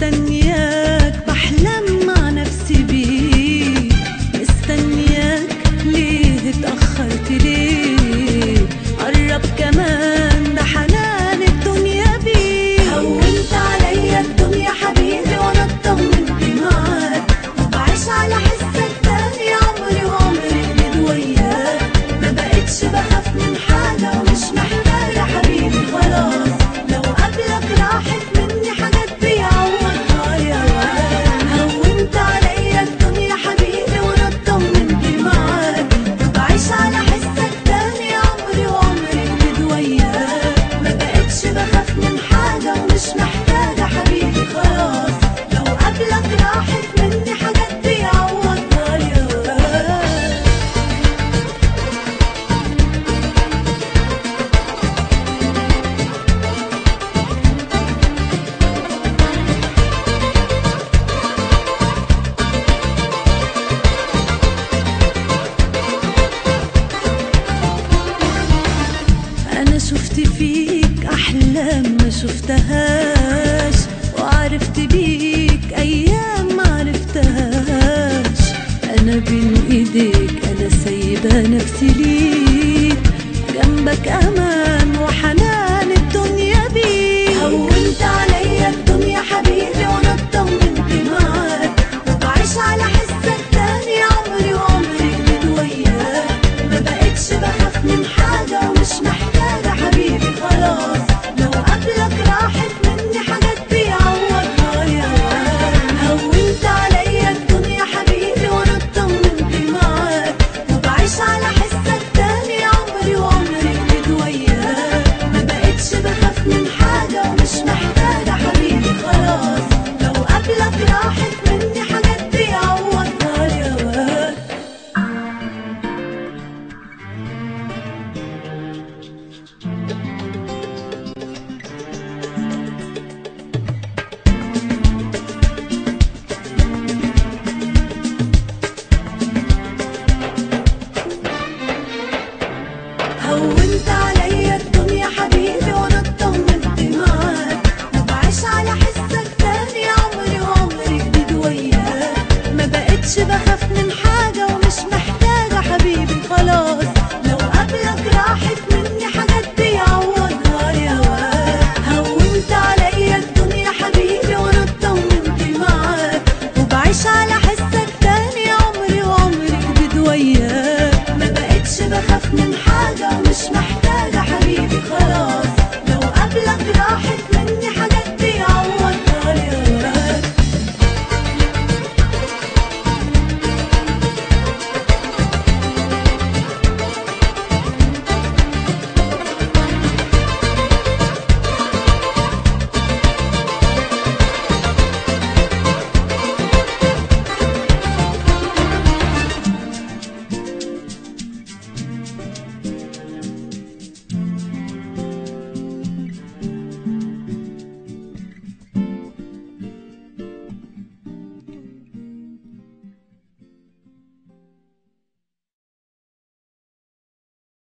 مستنياك بحلم مع نفسي بيك مستنياك ليه اتأخرت ليه قرب كمان ده حنان الدنيا بيك هونت عليا الدنيا حبيبي وانا اطمنت معاك وبعيش على حسك تاني عمري وعمري جديد وياك ما بقتش بخاف من حاجة ومش محتاجة حبيبي خلاص لو قبلك راحت مني حاجات بيعوضها يا هونت عليا الدنيا حبيبي وانا اطمنت معاك وبعيش على حسك تاني عمري وعمري جديد وياك ما بقتش بخاف من حاجة ومش محتاجة حبيبي خلاص لو قبلك راحت مني حاجات بيعوضها يا أنا شفت فيك أحلام ما شفتهاش وعرفت بيك أيام ما عرفتهاش أنا بين إيديك أنا سايبة نفسي ليك جنبك أمان وحنان